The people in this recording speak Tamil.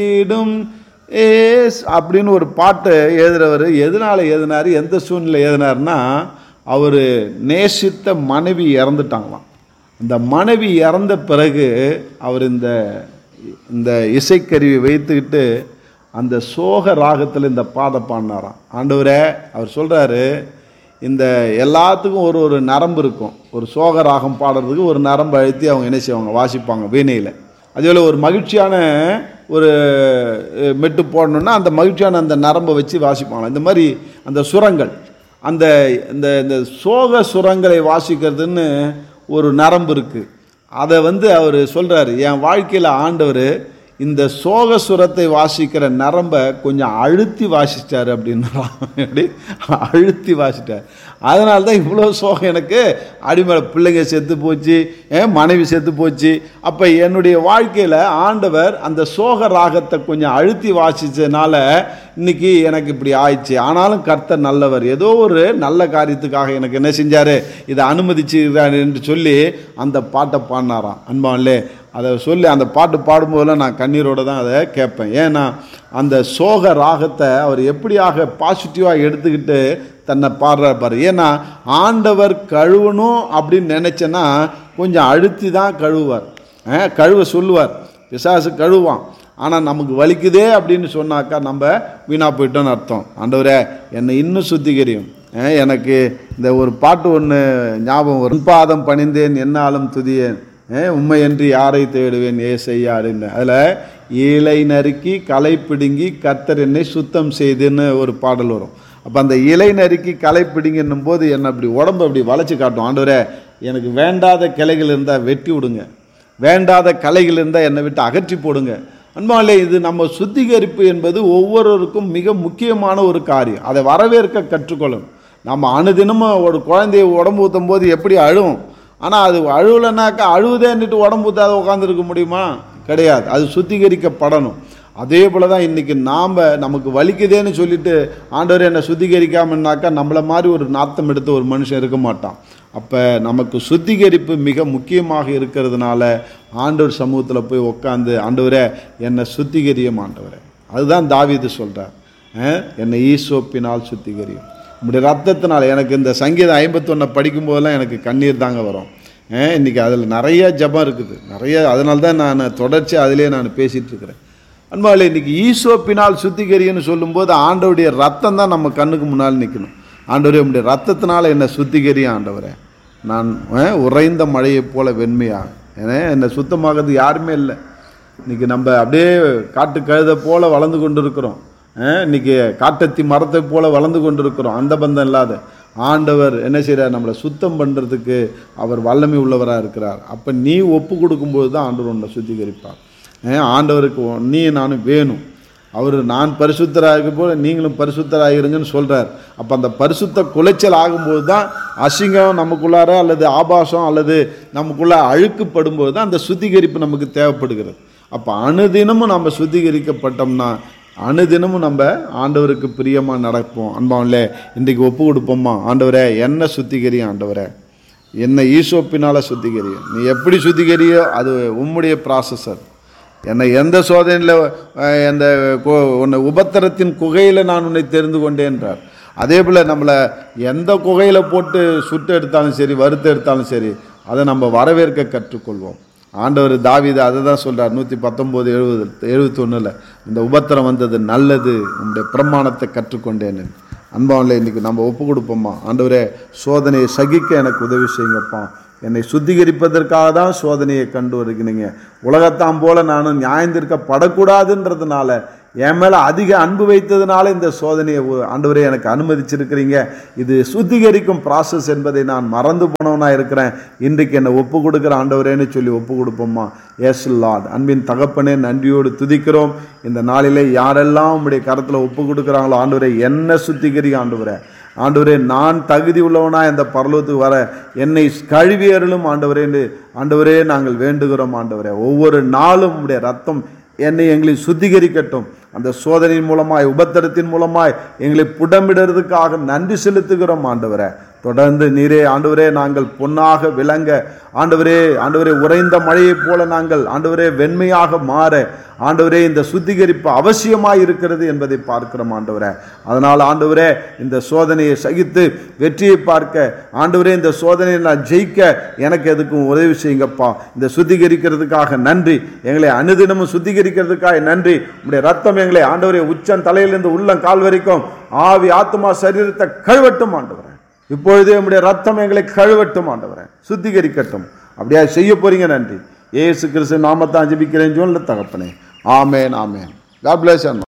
ஈடும் ஏஸ் அப்படின்னு ஒரு பாட்டு எழுதுறவர் எதனால எழுதினார் எந்த சூழ்நிலை எழுதினார்னா அவர் நேசித்த மனைவி இறந்துட்டாங்களாம் இந்த மனைவி இறந்த பிறகு அவர் இந்த இந்த இசைக்கருவி வைத்துக்கிட்டு அந்த சோக ராகத்தில் இந்த பாட பாடினாராம் ஆண்டவரே அவர் சொல்கிறாரு இந்த எல்லாத்துக்கும் ஒரு ஒரு நரம்பு இருக்கும் ஒரு சோக ராகம் பாடுறதுக்கு ஒரு நரம்பு அழுத்தி அவங்க என்ன செய்வாங்க வாசிப்பாங்க வீணையில் அதேபோல் ஒரு மகிழ்ச்சியான ஒரு அஹ், மெட்டு போடணுன்னா அந்த மகிழ்ச்சியான அந்த நரம்பை வச்சு வாசிப்பாங்க இந்த மாதிரி அந்த சுரங்கள் அந்த இந்த இந்த சோக சுரங்களை வாசிக்கிறதுன்னு ஒரு நரம்பு இருக்குது அதை வந்து அவர் சொல்கிறாரு என் வாழ்க்கையில் ஆண்டவர் இந்த சோக சுரத்தை வாசிக்கிற நரம்பை கொஞ்சம் அழுத்தி வாசிச்சார் அப்படின்றான் எப்படி அழுத்தி வாசிட்டார் அதனால தான் இவ்வளோ சோகம் எனக்கு அடிமேல பிள்ளைங்க செத்து போச்சு என் மனைவி செத்து போச்சு அப்போ என்னுடைய வாழ்க்கையில் ஆண்டவர் அந்த சோக ராகத்தை கொஞ்சம் அழுத்தி வாசிச்சதுனால இன்னைக்கு எனக்கு இப்படி ஆயிடுச்சு ஆனாலும் கர்த்தர் நல்லவர் ஏதோ ஒரு நல்ல காரியத்துக்காக எனக்கு என்ன செஞ்சார் இதை அனுமதிச்சுக்கிறார் என்று சொல்லி அந்த பாட்டை பாடினாராம் அன்பான்லே அதை சொல்லி அந்த பாட்டு பாடும்போதெல்லாம் நான் கண்ணீரோடு தான் அதை கேட்பேன் ஏன்னா அந்த சோக ராகத்தை அவர் எப்படியாக பாசிட்டிவாக எடுத்துக்கிட்டு தன்னை பாடுறார் பாரு ஏன்னா ஆண்டவர் கழுவணும் அப்படின்னு நினச்சேன்னா கொஞ்சம் அழுத்தி தான் கழுவுவார் அஹ், கழுவ சொல்லுவார் பிசாசு கழுவான் ஆனால் நமக்கு வலிக்குதே அப்படின்னு சொன்னாக்கா நம்ம வீணாக போயிட்டோன்னு அர்த்தம் ஆண்டவரே என்னை இன்னும் சுத்திகரியும் அஹ், எனக்கு இந்த ஒரு பாட்டு ஒன்று ஞாபகம் வரும் பாதம் பணிந்தேன் என்னாலும் துதியேன் அஹ், உண்மையன்றி யாரை தேடுவேன் ஏசையா அப்படின்னு அதில் இலை நறுக்கி களை பிடுங்கி கர்த்தர் என்னை சுத்தம் செய்துன்னு ஒரு பாடல் வரும் அப்போ அந்த இலை நறுக்கி களை பிடிங்கன்னும் போது என்னை அப்படி உடம்பு அப்படி வளைச்சு காட்டும் ஆண்டவரே எனக்கு வேண்டாத கிளைகள் இருந்தால் வெட்டி விடுங்க வேண்டாத கலைகள் இருந்தால் என்னை விட்டு அகற்றி போடுங்க அன்பாலே இது நம்ம சுத்திகரிப்பு என்பது ஒவ்வொருவருக்கும் மிக முக்கியமான ஒரு காரியம் அதை வரவேற்க கற்றுக்கொள்ளணும் நம்ம அனுதினமும் ஒரு குழந்தைய உடம்பு ஊற்றும் போது எப்படி அழுவும் ஆனால் அது அழுவலைனாக்கா அழுவுதேன்னுட்டு உடம்பு ஊற்றாத உட்காந்துருக்க முடியுமா கிடையாது அது சுத்திகரிக்கப்படணும் அதே போல் தான் இன்றைக்கி நாம் நமக்கு வலிக்குதேன்னு சொல்லிட்டு ஆண்டவர் என்னை சுத்திகரிக்காமன்னாக்கா நம்மளை மாதிரி ஒரு நாத்தம் எடுத்த ஒரு மனுஷன் இருக்க மாட்டான் அப்போ நமக்கு சுத்திகரிப்பு மிக முக்கியமாக இருக்கிறதுனால ஆண்டவர் சமூகத்தில் போய் உட்காந்து ஆண்டவரே என்னை சுத்திகரியும் ஆண்டவரே அதுதான் தாவீது சொல்கிறார் என்னை ஈசோப்பினால் சுத்திகரியும் உங்களுடைய ரத்தத்தினால் எனக்கு இந்த சங்கீதம் ஐம்பத்தொன்னை படிக்கும்போதெல்லாம் எனக்கு கண்ணீர் தாங்க வரும் அஹ், இன்னைக்கு அதில் நிறைய ஜபம் இருக்குது நிறைய அதனால தான் நான் தொடர்ச்சி அதிலே நான் பேசிகிட்டு இருக்கிறேன் அன்பாலே இன்னைக்கு ஈசோப்பினால் சுத்திகரின்னு சொல்லும்போது ஆண்டவருடைய ரத்தம் தான் நம்ம கண்ணுக்கு முன்னால் நிற்கணும் ஆண்டவரே உடைய ரத்தத்தினால என்னை சுத்திகரியும் ஆண்டவரே நான் அஹ், உறைந்த மழையைப் போல வெண்மையாக ஏன்னா என்னை சுத்தமாகிறது யாருமே இல்லை இன்னைக்கு நம்ம அப்படியே காட்டு கழுதை போல வளர்ந்து கொண்டு இருக்கிறோம் அஹ், இன்னைக்கு காட்டத்தி மரத்தை போல வளர்ந்து கொண்டு இருக்கிறோம் அந்த பந்தம் இல்லாத ஆண்டவர் என்ன செய்கிறார் நம்மளை சுத்தம் பண்ணுறதுக்கு அவர் வல்லமை உள்ளவராக இருக்கிறார் அப்போ நீ ஒப்பு கொடுக்கும்போது தான் ஆண்டவர் உன்னை சுத்திகரிப்பார் அஹ், ஆண்டவருக்கு உன்- நீ நானும் வேணும் அவர் நான் பரிசுத்தராக இருக்க போல நீங்களும் பரிசுத்தராக இருங்கன்னு சொல்கிறார் அப்போ அந்த பரிசுத்த குலைச்சல் ஆகும்போது தான் அசிங்கம் நமக்குள்ளார அல்லது ஆபாசம் அல்லது நமக்குள்ள அழுக்குப்படும்போது தான் அந்த சுத்திகரிப்பு நமக்கு தேவைப்படுகிறது அப்போ அணுதினமும் நம்ம சுத்திகரிக்கப்பட்டோம்னா அணுதினமும் நம்ம ஆண்டவருக்கு பிரியமாக நடப்போம் அன்பாவிலே இன்றைக்கு ஒப்பு கொடுப்போம்மா ஆண்டவரே என்ன சுத்திகரியும் ஆண்டவரே என்னை ஈசோப்பினால் சுத்திகரியும் நீ எப்படி சுத்திகரியோ அது உம்முடைய ப்ராசஸர் என்னை எந்த சோதனையில் அந்த கு- உன்னை உபத்திரத்தின் குகையில் நான் உன்னை தெரிந்து கொண்டேன்றார் அதே போல் நம்மளை எந்த குகையில் போட்டு சுட்டு எடுத்தாலும் சரி வறுத்து எடுத்தாலும் சரி அதை நம்ம வரவேற்க கற்றுக்கொள்வோம் ஆண்டவர் தாவீது அதை தான் சொல்கிறார் நூற்றி பத்தொம்போது எழுபது எழுபத்தொன்னில் இந்த உபத்திரம் வந்தது நல்லது உங்களுடைய பிரமாணத்தை கற்றுக்கொண்டேன்னு அன்பாவில் இன்றைக்கி நம்ம ஒப்பு கொடுப்போம்மா ஆண்டவரே சோதனையை சகிக்க எனக்கு உதவி செய்யுங்கப்பா என்னை சுத்திகரிப்பதற்காக தான் சோதனையை கண்டு வருகிறீங்க உலகத்தாம் போல நானும் நியாயந்திருக்கப்படக்கூடாதுன்றதுனால என் மேலே அதிக அன்பு வைத்ததுனால இந்த சோதனையை ஒ- ஆண்டவரே எனக்கு அனுமதிச்சிருக்கிறீங்க இது சுத்திகரிக்கும் ப்ராசஸ் என்பதை நான் மறந்து போனவனா இருக்கிறேன் இன்றைக்கு என்னை ஒப்பு கொடுக்குற ஆண்டவரேன்னு சொல்லி ஒப்பு கொடுப்போம்மா எஸ் லார்ட் அன்பின் தகப்பனே நன்றியோடு துதிக்கிறோம் இந்த நாளிலே யாரெல்லாம் உம்முடைய கரத்தில் ஒப்பு கொடுக்குறாங்களோ ஆண்டவரே என்ன சுத்திகரி ஆண்டவரே ஆண்டவரே நான் தகுதி உள்ளவனா இந்த பரலோகத்துக்கு வர என்னை கழுவி அருளும் ஆண்டவரே என்று ஆண்டவரே நாங்கள் வேண்டுகிறோம் ஆண்டவரே ஒவ்வொரு நாளும் உடைய ரத்தம் என்னை எங்களை சுத்திகரிக்கட்டும் அந்த சோதனையின் மூலமாய் உபத்திரத்தின் மூலமாய் எங்களை புடமிடுறதுக்காக நன்றி செலுத்துகிறோம் ஆண்டவரே தொடர்ந்து நீரே ஆண்டவரே நாங்கள் பொன்னாக விளங்க ஆண்டவரே ஆண்டவரே உறைந்த மழையைப் போல நாங்கள் ஆண்டவரே வெண்மையாக மாற ஆண்டவரே இந்த சுத்திகரிப்பு அவசியமாய் இருக்கிறது என்பதை பார்க்கிறோம் ஆண்டவரே அதனால் ஆண்டவரே இந்த சோதனையை சகித்து வெற்றியை பார்க்க ஆண்டவரே இந்த சோதனையை நான் ஜெயிக்க எனக்கு எதுக்கும் உதவி செய்யுங்கப்பா இந்த சுத்திகரிக்கிறதுக்காக நன்றி எங்களை அனுதினமும் சுத்திகரிக்கிறதுக்காக நன்றி உடைய ரத்தம் எங்களை ஆண்டவரே உச்சம் தலையிலிருந்து உள்ளம் கால் வரைக்கும் ஆவி ஆத்மா சரீரத்தை கழுவட்டும் ஆண்டவரே இப்பொழுதே உம்முடைய ரத்தம் எங்களை கழுவட்டும் ஆண்டவரே சுத்திகரிக்கட்டும் அப்படியா செய்ய போறீங்க நன்றி ஏசு கிறிஸ்து நாமத்தான் ஜெபிக்கிறேன் சொல்ல தகப்பனே ஆமேன் ஆமேன் God bless you